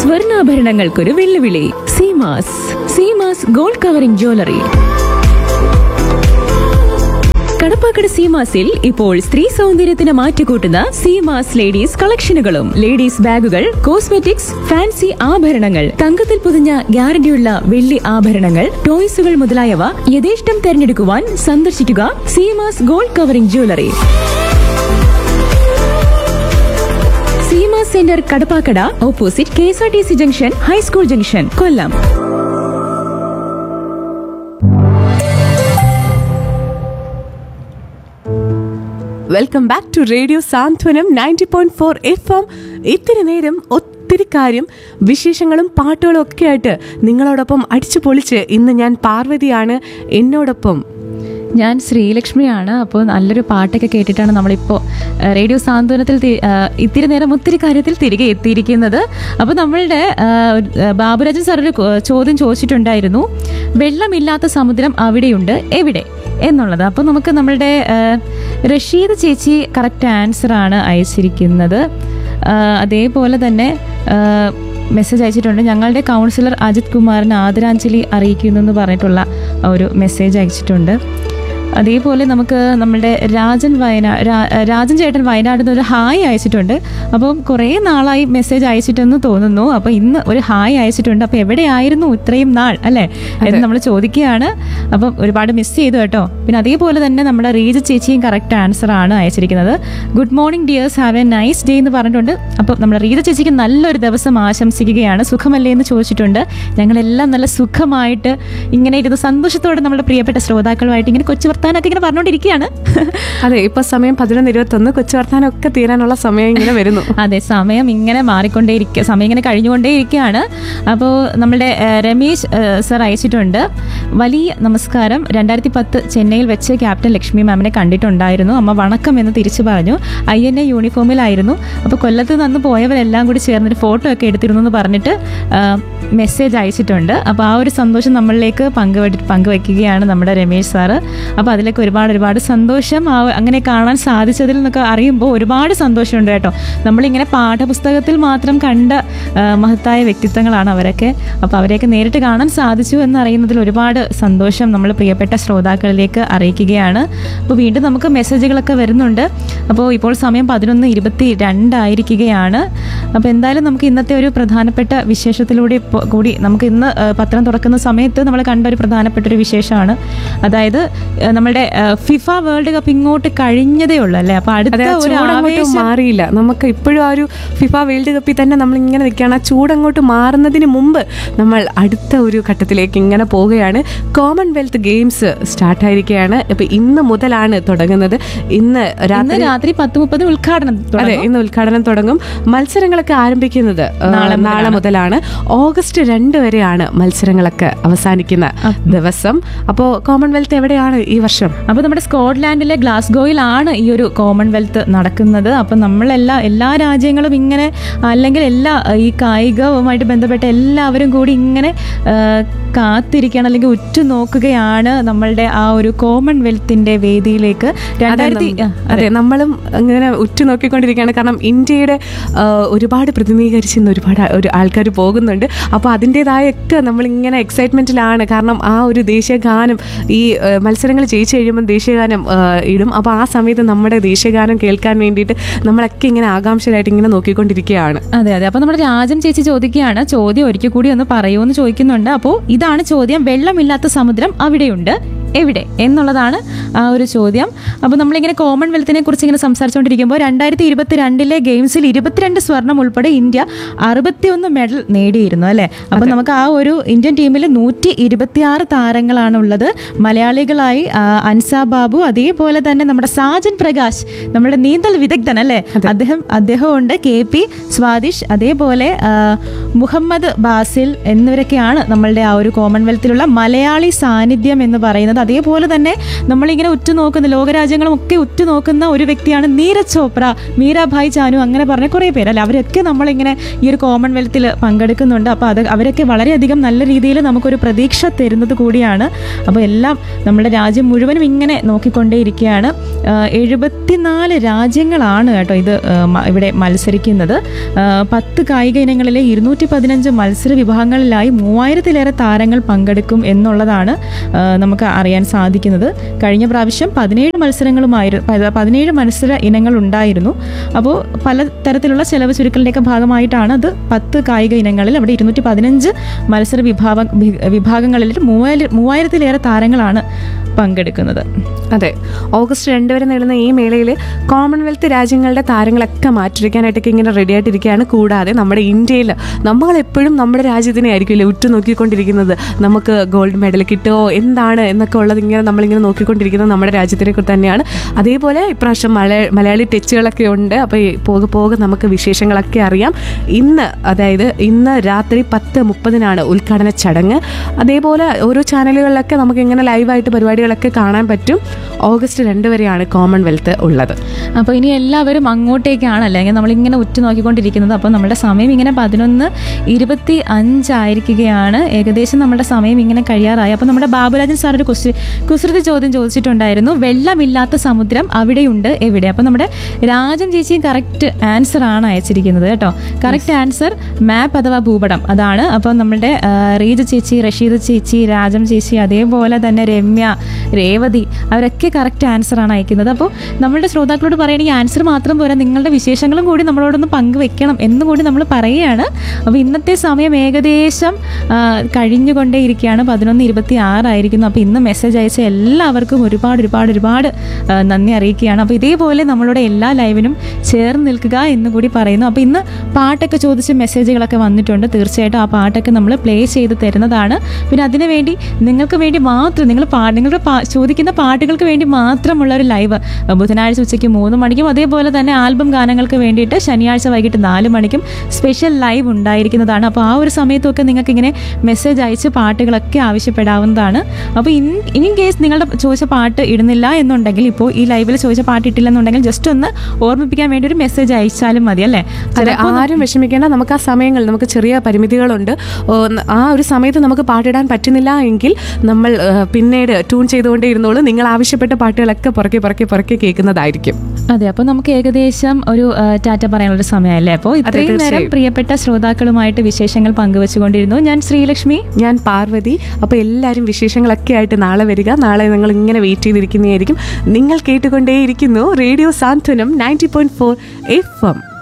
സ്വർണ്ണാഭരണങ്ങൾക്കൊരു വെല്ലുവിളി Seemas Seemas gold covering jewellery Kadappakada സീമാസിൽ ഇപ്പോൾ സ്ത്രീ സൗന്ദര്യത്തിന് മാറ്റുകൂട്ടുന്ന സീമാസ് ലേഡീസ് കളക്ഷനുകളും ലേഡീസ് ബാഗുകൾ കോസ്മെറ്റിക്സ് ഫാൻസി ആഭരണങ്ങൾ തങ്കത്തിൽ പൊതിഞ്ഞ ഗ്യാരണ്ടിയുള്ള വെള്ളി ആഭരണങ്ങൾ ടോയ്സുകൾ മുതലായവ യഥേഷ്ടം തെരഞ്ഞെടുക്കുവാൻ സന്ദർശിക്കുക Seemas gold covering jewellery Seema centre Kadappakada opposite K S R T C junction high school junction Kollam welcome back to radio Santhwanam ninety point four F M ഇത്തിരി നേരം ഒത്തിരി കാര്യം വിശേഷങ്ങളും പാട്ടുകളും ഒക്കെ ആയിട്ട് നിങ്ങളോടൊപ്പം അടിച്ചു പൊളിച്ച് ഇന്ന് ഞാൻ പാർവതിയാണ് എന്നോടൊപ്പം ഞാൻ ശ്രീലക്ഷ്മിയാണ് അപ്പോൾ നല്ലൊരു പാട്ടൊക്കെ കേട്ടിട്ടാണ് നമ്മളിപ്പോൾ ഏഹ്, റേഡിയോ സാന്ത്വനത്തിൽ തി- ഏഹ്, ഇത്തിരി നേരം ഒത്തിരി കാര്യത്തിൽ തിരികെ എത്തിയിരിക്കുന്നത് അപ്പോൾ നമ്മളുടെ ഏഹ്, ഏഹ്, ബാബുരാജൻ സാർ ഒരു കോ- ചോദ്യം ചോദിച്ചിട്ടുണ്ടായിരുന്നു വെള്ളമില്ലാത്ത സമുദ്രം അവിടെയുണ്ട് എവിടെ എന്നുള്ളത് അപ്പോൾ നമുക്ക് നമ്മളുടെ ഏഹ്, റഷീദ് ചേച്ചി കറക്റ്റ് ആൻസർ ആണ് അയച്ചിരിക്കുന്നത് ഏഹ്, അതേപോലെ തന്നെ ഏഹ്, മെസ്സേജ് അയച്ചിട്ടുണ്ട് ഞങ്ങളുടെ കൗൺസിലർ അജിത് കുമാറിന് ആദരാഞ്ജലി അറിയിക്കുന്നു എന്ന് പറഞ്ഞിട്ടുള്ള ഒരു മെസ്സേജ് അയച്ചിട്ടുണ്ട് അതേപോലെ നമുക്ക് നമ്മുടെ രാജൻ വയനാട് രാജൻ ചേട്ടൻ വയനാട് നിന്ന് ഒരു ഹായ് അയച്ചിട്ടുണ്ട് അപ്പം കുറേ നാളായി മെസ്സേജ് അയച്ചിട്ടെന്ന് തോന്നുന്നു അപ്പോൾ ഇന്ന് ഒരു ഹായ് അയച്ചിട്ടുണ്ട് അപ്പോൾ എവിടെയായിരുന്നു ഇത്രയും നാൾ അല്ലേ എന്ന് നമ്മൾ ചോദിക്കുകയാണ് അപ്പം ഒരുപാട് മിസ് ചെയ്തു കേട്ടോ പിന്നെ അതേപോലെ തന്നെ നമ്മുടെ റീജ ചേച്ചിയും കറക്റ്റ് ആൻസർ ആണ് അയച്ചിരിക്കുന്നത് good morning dears have a nice day എന്ന് പറഞ്ഞിട്ടുണ്ട് അപ്പം നമ്മുടെ റീജ ചേച്ചിക്ക് നല്ലൊരു ദിവസം ആശംസിക്കുകയാണ് സുഖമല്ലേ എന്ന് ചോദിച്ചിട്ടുണ്ട് ഞങ്ങളെല്ലാം നല്ല സുഖമായിട്ട് ഇങ്ങനെ ഇരുന്ന് സന്തോഷത്തോടെ നമ്മുടെ പ്രിയപ്പെട്ട ശ്രോതാക്കളുമായിട്ട് ഇങ്ങനെ കൊച്ചു വർത്താനൊക്കെ ഇങ്ങനെ പറഞ്ഞുകൊണ്ടിരിക്കുകയാണ് അതെ ഇപ്പൊ സമയം പതിനൊന്ന് ഇരുപത്തൊന്ന് കൊച്ചു വർത്താനൊക്കെ തീരാനുള്ള സമയം ഇങ്ങനെ വരുന്നു അതെ സമയം ഇങ്ങനെ മാറിക്കൊണ്ടേയിരിക്കുക സമയം ഇങ്ങനെ കഴിഞ്ഞുകൊണ്ടേയിരിക്കുകയാണ് അപ്പോൾ നമ്മുടെ ഏഹ്, രമേശ് ഏഹ്, സർ അയച്ചിട്ടുണ്ട് വലിയ നമസ്കാരം രണ്ടായിരത്തി പത്ത് ചെന്നൈയിൽ വെച്ച് ക്യാപ്റ്റൻ ലക്ഷ്മി മാമിനെ കണ്ടിട്ടുണ്ടായിരുന്നു അമ്മ വണക്കം എന്ന് തിരിച്ചു പറഞ്ഞു ഐ എൻ എ യൂണിഫോമിലായിരുന്നു അപ്പോൾ കൊല്ലത്ത് നിന്ന് പോയവരെല്ലാം കൂടി ചേർന്നൊരു ഫോട്ടോ ഒക്കെ എടുത്തിരുന്നു എന്ന് പറഞ്ഞിട്ട് മെസ്സേജ് അയച്ചിട്ടുണ്ട് അപ്പോൾ ആ ഒരു സന്തോഷം നമ്മളിലേക്ക് പങ്കുവെ പങ്കുവെക്കുകയാണ് നമ്മുടെ രമേശ് സാറ് അപ്പോൾ അതിലേക്ക് ഒരുപാട് ഒരുപാട് സന്തോഷം ആ അങ്ങനെ കാണാൻ സാധിച്ചതിൽ നിന്നൊക്കെ അറിയുമ്പോൾ ഒരുപാട് സന്തോഷമുണ്ട് കേട്ടോ നമ്മളിങ്ങനെ പാഠപുസ്തകത്തിൽ മാത്രം കണ്ട ആ, മഹത്തായ വ്യക്തിത്വങ്ങളാണ് അവരൊക്കെ അപ്പോൾ അവരെയൊക്കെ നേരിട്ട് കാണാൻ സാധിച്ചു എന്നറിയുന്നതിൽ ഒരുപാട് സന്തോഷം നമ്മൾ പ്രിയപ്പെട്ട ശ്രോതാക്കളിലേക്ക് അറിയിക്കുകയാണ് അപ്പോൾ വീണ്ടും നമുക്ക് മെസ്സേജുകളൊക്കെ വരുന്നുണ്ട് അപ്പോൾ ഇപ്പോൾ സമയം പതിനൊന്ന് ഇരുപത്തി രണ്ടായിരിക്കുകയാണ് അപ്പോൾ എന്തായാലും നമുക്ക് ഇന്നത്തെ ഒരു പ്രധാനപ്പെട്ട വിശേഷത്തിലൂടെ ഇപ്പോൾ കൂടി നമുക്ക് ഇന്ന് ആ, പത്രം തുറക്കുന്ന സമയത്ത് നമ്മൾ കണ്ട ഒരു പ്രധാനപ്പെട്ട ഒരു വിശേഷമാണ് അതായത് ആ, നമ്മുടെ ആ, ഫിഫ വേൾഡ് കപ്പ് ഇങ്ങോട്ട് കഴിഞ്ഞതേ ഉള്ളൂ അല്ലേ അപ്പോൾ അതെ അടുത്ത ആ ഒരു ചൂടങ്ങോട്ട് ആവേശം മാറിയില്ല നമുക്ക് ഇപ്പോഴും ആ ഒരു ഫിഫ വേൾഡ് കപ്പിൽ തന്നെ നമ്മൾ ഇങ്ങനെ നിൽക്കുകയാണ് ആ ചൂടങ്ങോട്ട് മാറുന്നതിന് മുമ്പ് നമ്മൾ അടുത്ത ഒരു ഘട്ടത്തിലേക്ക് ഇങ്ങനെ പോവുകയാണ് കോമൺവെൽത്ത് ഗെയിംസ് സ്റ്റാർട്ടായിരിക്കുകയാണ് ഇപ്പൊ ഇന്ന് മുതലാണ് തുടങ്ങുന്നത് ഇന്ന് ഇന്ന് രാത്രി രാത്രി പത്ത് മുപ്പത് ഉദ്ഘാടനം അതെ തുടങ്ങും. ഇന്ന് ഉദ്ഘാടനം തുടങ്ങും മത്സരങ്ങളൊക്കെ ആരംഭിക്കുന്നത് ആ, നാളെ നാളെ മുതലാണ് ഓഗസ്റ്റ് രണ്ട് വരെയാണ് മത്സരങ്ങളൊക്കെ അവസാനിക്കുന്ന ദിവസം അപ്പോൾ കോമൺവെൽത്ത് എവിടെയാണ് ഈ വർഷം അപ്പോൾ നമ്മുടെ സ്കോട്ട്ലാൻഡിലെ ഗ്ലാസ്ഗോയിലാണ് ഈ ഒരു കോമൺവെൽത്ത് നടക്കുന്നത് അപ്പം നമ്മളെല്ലാ എല്ലാ രാജ്യങ്ങളും ഇങ്ങനെ അല്ലെങ്കിൽ എല്ലാ ഈ കായികവുമായിട്ട് ബന്ധപ്പെട്ട എല്ലാവരും കൂടി ഇങ്ങനെ ആ, കാത്തിരിക്കുകയാണ് അല്ലെങ്കിൽ ഉറ്റുനോക്കുകയാണ് നമ്മളുടെ ആ ഒരു കോമൺവെൽത്തിന്റെ വേദിയിലേക്ക് രണ്ടായിരത്തി ആ, അതെ നമ്മളും ഇങ്ങനെ ഉറ്റുനോക്കിക്കൊണ്ടിരിക്കുകയാണ് കാരണം ഇന്ത്യയുടെ ആ, ഒരുപാട് പ്രതിനിധീകരിച്ച് ഇന്ന് ഒരുപാട് ആ- ഒരു ആൾക്കാർ പോകുന്നുണ്ട് അപ്പോൾ അതിൻ്റെതായൊക്കെ നമ്മളിങ്ങനെ എക്സൈറ്റ്മെൻറ്റിലാണ് കാരണം ആ ഒരു ദേശീയഗാനം ഈ ആ, മത്സരങ്ങൾ ജയിച്ചു കഴിയുമ്പോൾ ദേശീയഗാനം ആ, ഇടും അപ്പോൾ ആ സമയത്ത് നമ്മുടെ ദേശീയഗാനം കേൾക്കാൻ വേണ്ടിയിട്ട് നമ്മളൊക്കെ ഇങ്ങനെ ആകാംക്ഷരായിട്ട് ഇങ്ങനെ നോക്കിക്കൊണ്ടിരിക്കുകയാണ് അതെ അതെ അപ്പൊ നമ്മുടെ രാജൻ ചേച്ചി ചോദിക്കുകയാണ് ചോദ്യം ഒരിക്കൽ കൂടി ഒന്ന് പറയൂ എന്ന് ചോദിക്കുന്നുണ്ട് അപ്പോൾ ഇതാണ് ചോദ്യം വെള്ളമില്ലാത്ത സമുദ്രം അവിടെയുണ്ട് എവിടെ എന്നുള്ളതാണ് ആ ഒരു ചോദ്യം അപ്പോൾ നമ്മളിങ്ങനെ കോമൺവെൽത്തിനെ കുറിച്ച് ഇങ്ങനെ സംസാരിച്ചുകൊണ്ടിരിക്കുമ്പോൾ രണ്ടായിരത്തി ഇരുപത്തി രണ്ടിലെ ഗെയിംസിൽ ഇരുപത്തിരണ്ട് സ്വർണം ഉൾപ്പെടെ ഇന്ത്യ അറുപത്തിയൊന്ന് മെഡൽ നേടിയിരുന്നു അല്ലേ അപ്പോൾ നമുക്ക് ആ ഒരു ഇന്ത്യൻ ടീമിൽ നൂറ്റി ഇരുപത്തിയാറ് താരങ്ങളാണ് ഉള്ളത് മലയാളികളായി ആ, അൻസ ബാബു അതേപോലെ തന്നെ നമ്മുടെ സാജൻ പ്രകാശ് നമ്മുടെ നീന്തൽ വിദഗ്ധൻ അല്ലേ അദ്ദേഹം അദ്ദേഹമുണ്ട് കെ പി സ്വാദിഷ് അതേപോലെ ആ, മുഹമ്മദ് ബാസിൽ എന്നിവരൊക്കെയാണ് നമ്മളുടെ ആ ഒരു കോമൺവെൽത്തിലുള്ള മലയാളി സാന്നിധ്യം എന്ന് പറയുന്നത് അതേപോലെ തന്നെ നമ്മളിങ്ങനെ ഉറ്റുനോക്കുന്ന ലോകരാജ്യങ്ങളും ഒക്കെ ഉറ്റുനോക്കുന്ന ഒരു വ്യക്തിയാണ് നീരജ് ചോപ്ര മീരാഭായ് ചാനു അങ്ങനെ പറഞ്ഞ കുറേ പേര് അല്ലെ അവരൊക്കെ നമ്മളിങ്ങനെ ഈ ഒരു കോമൺവെൽത്തിൽ പങ്കെടുക്കുന്നുണ്ട് അപ്പോൾ അത് അവരൊക്കെ വളരെയധികം നല്ല രീതിയിൽ നമുക്കൊരു പ്രതീക്ഷ തരുന്നത് കൂടിയാണ് അപ്പോൾ എല്ലാം നമ്മുടെ രാജ്യം മുഴുവനും ഇങ്ങനെ നോക്കിക്കൊണ്ടേയിരിക്കുകയാണ് ആഹ് എഴുപത്തിനാല് രാജ്യങ്ങളാണ് കേട്ടോ ഇത് ആഹ് മ- ഇവിടെ മത്സരിക്കുന്നത് ആഹ് പത്ത് കായിക ഇനങ്ങളിലെ ഇരുന്നൂറ്റി പതിനഞ്ച് മത്സര വിഭാഗങ്ങളിലായി മൂവായിരത്തിലേറെ താരങ്ങൾ പങ്കെടുക്കും എന്നുള്ളതാണ് ആഹ് നമുക്ക് അറിയാൻ സാധിക്കുന്നത് കഴിഞ്ഞ പ്രാവശ്യം പതിനേഴ് മത്സരങ്ങളുമായിരുന്നു പ- പതിനേഴ് മത്സര ഇനങ്ങൾ ഉണ്ടായിരുന്നു അപ്പോൾ പല തരത്തിലുള്ള ചെലവ് ചുരുക്കലിൻ്റെയൊക്കെ ഭാഗമായിട്ടാണ് അത് പത്ത് കായിക ഇനങ്ങളിൽ അവിടെ ഇരുന്നൂറ്റി പതിനഞ്ച് മത്സര വിഭാഗ വി- വിഭാഗങ്ങളിൽ മൂവായിര മൂവായിരത്തിലേറെ താരങ്ങളാണ് പങ്കെടുക്കുന്നത് അതെ ഓഗസ്റ്റ് രണ്ട് വരെ നീളുന്ന ഈ മേളയിൽ കോമൺവെൽത്ത് രാജ്യങ്ങളുടെ താരങ്ങളൊക്കെ മാറ്റിരിക്കാനായിട്ടൊക്കെ ഇങ്ങനെ റെഡി ആയിട്ടിരിക്കുകയാണ് കൂടാതെ നമ്മുടെ ഇന്ത്യയിൽ നമ്മൾ എപ്പോഴും നമ്മുടെ രാജ്യത്തിനെ ആയിരിക്കില്ലേ ഉറ്റു നോക്കിക്കൊണ്ടിരിക്കുന്നത് നമുക്ക് ഗോൾഡ് മെഡൽ കിട്ടുമോ എന്താണ് എന്നൊക്കെ ഉള്ളത് ഇങ്ങനെ നമ്മളിങ്ങനെ നോക്കിക്കൊണ്ടിരിക്കുന്നത് നമ്മുടെ രാജ്യത്തിനെ കുറിച്ച് തന്നെയാണ് അതേപോലെ ഇപ്രാവശ്യം മലയ മലയാളി ടച്ചുകളൊക്കെ ഉണ്ട് അപ്പോൾ ഈ പോകെ പോകെ നമുക്ക് വിശേഷങ്ങളൊക്കെ അറിയാം ഇന്ന് അതായത് ഇന്ന് രാത്രി പത്ത് മുപ്പതിനാണ് ഉദ്ഘാടന ചടങ്ങ് അതേപോലെ ഓരോ ചാനലുകളിലൊക്കെ നമുക്ക് ഇങ്ങനെ ലൈവായിട്ട് പരിപാടികളൊക്കെ കാണാൻ പറ്റും ഓഗസ്റ്റ് രണ്ട് വരെയാണ് കോമൺവെൽത്ത് ഉള്ളത് അപ്പോൾ ഇനി എല്ലാവരും അങ്ങോട്ടേക്കാണ് അല്ലെങ്കിൽ നമ്മളിങ്ങനെ ഉറ്റു നോക്കിക്കൊണ്ടിരിക്കുന്നത് അപ്പോൾ നമ്മുടെ സമയം ഇങ്ങനെ പതിനൊന്ന് ഇരുപത്തി അഞ്ചായിരിക്കുകയാണ് ഏകദേശം നമ്മുടെ സമയം ഇങ്ങനെ കഴിയാറായി അപ്പോൾ നമ്മുടെ ബാബുരാജൻ സാർ ഒരു കുസൃ കുസൃതി ചോദ്യം ചോദിച്ചിട്ടുണ്ടായിരുന്നു വെള്ളമില്ലാത്ത സമുദ്രം അവിടെയുണ്ട് എവിടെ അപ്പോൾ നമ്മുടെ രാജൻ ചേച്ചിയും കറക്റ്റ് ആൻസർ ആണ് അയച്ചിരിക്കുന്നത് കേട്ടോ കറക്റ്റ് ആൻസർ മാപ്പ് അഥവാ ഭൂപടം അതാണ് അപ്പോൾ നമ്മുടെ ആ, റീജ ചേച്ചി റഷീദ ചേച്ചി രാജം ചേച്ചി അതേപോലെ തന്നെ രമ്യ രേവതി അവരൊക്കെ കറക്റ്റ് ആൻസർ ആണ് അയക്കുന്നത് അപ്പോൾ നമ്മളുടെ ശ്രോതാക്കളോട് പറയുകയാണെങ്കിൽ ആൻസർ മാത്രം പോരാ നിങ്ങളുടെ വിശേഷങ്ങളും കൂടി നമ്മളോടൊന്ന് പങ്കുവെക്കണം എന്ന് കൂടി നമ്മൾ പറയുകയാണ് അപ്പോൾ ഇന്നത്തെ സമയം ഏകദേശം ആ, കഴിഞ്ഞുകൊണ്ടേയിരിക്കുകയാണ് പതിനൊന്ന് ഇരുപത്തി ആറായിരിക്കുന്നു അപ്പോൾ ഇന്ന് മെസ്സേജ് അയച്ച എല്ലാവർക്കും ഒരുപാട് ഒരുപാട് ഒരുപാട് ആ, നന്ദി അറിയിക്കുകയാണ് അപ്പോൾ ഇതേപോലെ നമ്മളുടെ എല്ലാ ലൈവിനും ചേർന്ന് നിൽക്കുക എന്ന് കൂടി പറയുന്നു അപ്പോൾ ഇന്ന് പാട്ടൊക്കെ ചോദിച്ച് മെസ്സേജുകളൊക്കെ വന്നിട്ടുണ്ട് തീർച്ചയായിട്ടും ആ പാട്ടൊക്കെ നമ്മൾ പ്ലേ ചെയ്ത് തരുന്നതാണ് പിന്നെ അതിനു വേണ്ടി നിങ്ങൾക്ക് വേണ്ടി മാത്രം നിങ്ങൾ പാ നിങ്ങളുടെ പാ ചോദിക്കുന്ന പാട്ടുകൾക്ക് വേണ്ടി മാത്രമുള്ള ഒരു ലൈവ് ബുധനാഴ്ച ഉച്ചയ്ക്ക് മൂന്ന് മണിക്കും അതേപോലെ തന്നെ ആൽബം ഗാനങ്ങൾക്ക് വേണ്ടിയിട്ട് ശനിയാഴ്ച വൈകിട്ട് നാല് മണിക്കും സ്പെഷ്യൽ ലൈവ് ഉണ്ടായിരിക്കുന്നതാണ് അപ്പോൾ ആ ഒരു സമയത്തൊക്കെ നിങ്ങൾക്ക് ഇങ്ങനെ മെസ്സേജ് അയച്ച് പാട്ടുകളൊക്കെ ആവശ്യപ്പെടാവുന്നതാണ് അപ്പോൾ ഇൻ ഇൻ കേസ് നിങ്ങളുടെ ചോദിച്ച പാട്ട് ഇടുന്നില്ല എന്നുണ്ടെങ്കിൽ ഇപ്പോൾ ഈ ലൈവിൽ ചോദിച്ച പാട്ട് ഇട്ടില്ലെന്നുണ്ടെങ്കിൽ ജസ്റ്റ് ഒന്ന് ഓർമ്മിപ്പിക്കാൻ വേണ്ടി ഒരു മെസ്സേജ് അയച്ചാലും മതി അല്ലേ അതെ ആരും വിഷമിക്കേണ്ട നമുക്ക് ആ സമയങ്ങൾ നമുക്ക് ചെറിയ പരിമിതികളുണ്ട് ഓ, ന- ആ ഒരു സമയത്ത് നമുക്ക് പാട്ടിടാൻ പറ്റുന്നില്ല എങ്കിൽ നമ്മൾ ആ, പിന്നീട് ട്യൂൺ ചെയ്തുകൊണ്ടേ ഇരുന്നോളൂ നിങ്ങൾ ആവശ്യപ്പെട്ട പാട്ടുകളൊക്കെ പുറകെ പുറകെ പുറകെ കേൾക്കുന്നതായിരിക്കും അതെ അപ്പോൾ നമുക്ക് ഏകദേശം ഒരു ആ, ടാറ്റ പറയാനുള്ള സമയമല്ലേ അപ്പോൾ ഇത്രയും നേരം തീർച്ചയായും. പ്രിയപ്പെട്ട ശ്രോതാക്കളുമായിട്ട് വിശേഷങ്ങൾ പങ്കുവെച്ചുകൊണ്ടിരുന്നു ഞാൻ ശ്രീലക്ഷ്മി ഞാൻ പാർവതി അപ്പോൾ എല്ലാവരും വിശേഷങ്ങളൊക്കെ ആയിട്ട് നാളെ വരിക നാളെ നിങ്ങൾ ഇങ്ങനെ വെയിറ്റ് ചെയ്തിരിക്കുന്നതായിരിക്കും നിങ്ങൾ കേട്ടുകൊണ്ടേയിരിക്കുന്നു radio Santhwanam ninety point four F M